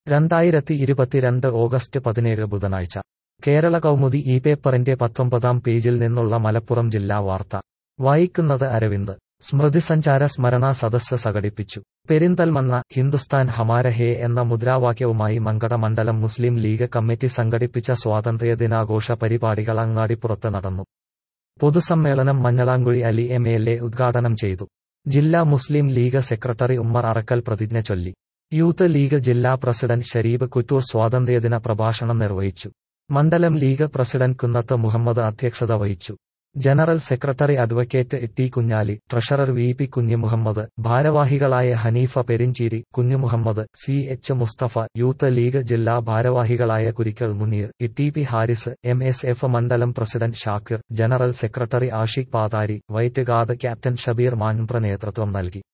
രണ്ടായിരത്തി ഇരുപത്തിരണ്ട് ഓഗസ്റ്റ് പതിനേഴ് ബുധനാഴ്ച കേരള കൗമുദി ഈ പേപ്പറിന്റെ പത്തൊമ്പതാം പേജിൽ നിന്നുള്ള മലപ്പുറം ജില്ലാ വാർത്ത വായിക്കുന്നത് അരവിന്ദ് സ്മൃതിസഞ്ചാര സ്മരണ സദസ്സ് സംഘടിപ്പിച്ചു പെരിന്തൽമണ്ണ ഹിന്ദുസ്ഥാൻ ഹമാര ഹേ എന്ന മുദ്രാവാക്യവുമായി മങ്കട മണ്ഡലം മുസ്ലിം ലീഗ് കമ്മിറ്റി സംഘടിപ്പിച്ച സ്വാതന്ത്ര്യ ദിനാഘോഷ പരിപാടികൾ അങ്ങാടിപ്പുറത്ത് നടന്നു പൊതുസമ്മേളനം Manjalamkuzhi Ali M L A ഉദ്ഘാടനം ചെയ്തു ജില്ലാ മുസ്ലിം ലീഗ് സെക്രട്ടറി ഉമ്മർ അറക്കൽ പ്രതിജ്ഞ ചൊല്ലി യൂത്ത് ലീഗ് ജില്ലാ പ്രസിഡന്റ് ഷരീബ് കുറ്റൂർ സ്വാതന്ത്ര്യദിന പ്രഭാഷണം നിർവഹിച്ചു മണ്ഡലം ലീഗ് പ്രസിഡന്റ് കുന്നത്ത് മുഹമ്മദ് അധ്യക്ഷത വഹിച്ചു general secretary advocate T Kunhali treasurer V P Kunhimuhammad ഭാരവാഹികളായ Haneefa Perincheri Kunhumuhammad C H Musthafa youth League ജില്ലാ ഭാരവാഹികളായ Kurikkal Muneer T P Haris M S F മണ്ഡലം president Shakir general secretary Ashiq Pathari white guard captain Shabeer Manpra നേതൃത്വം നൽകി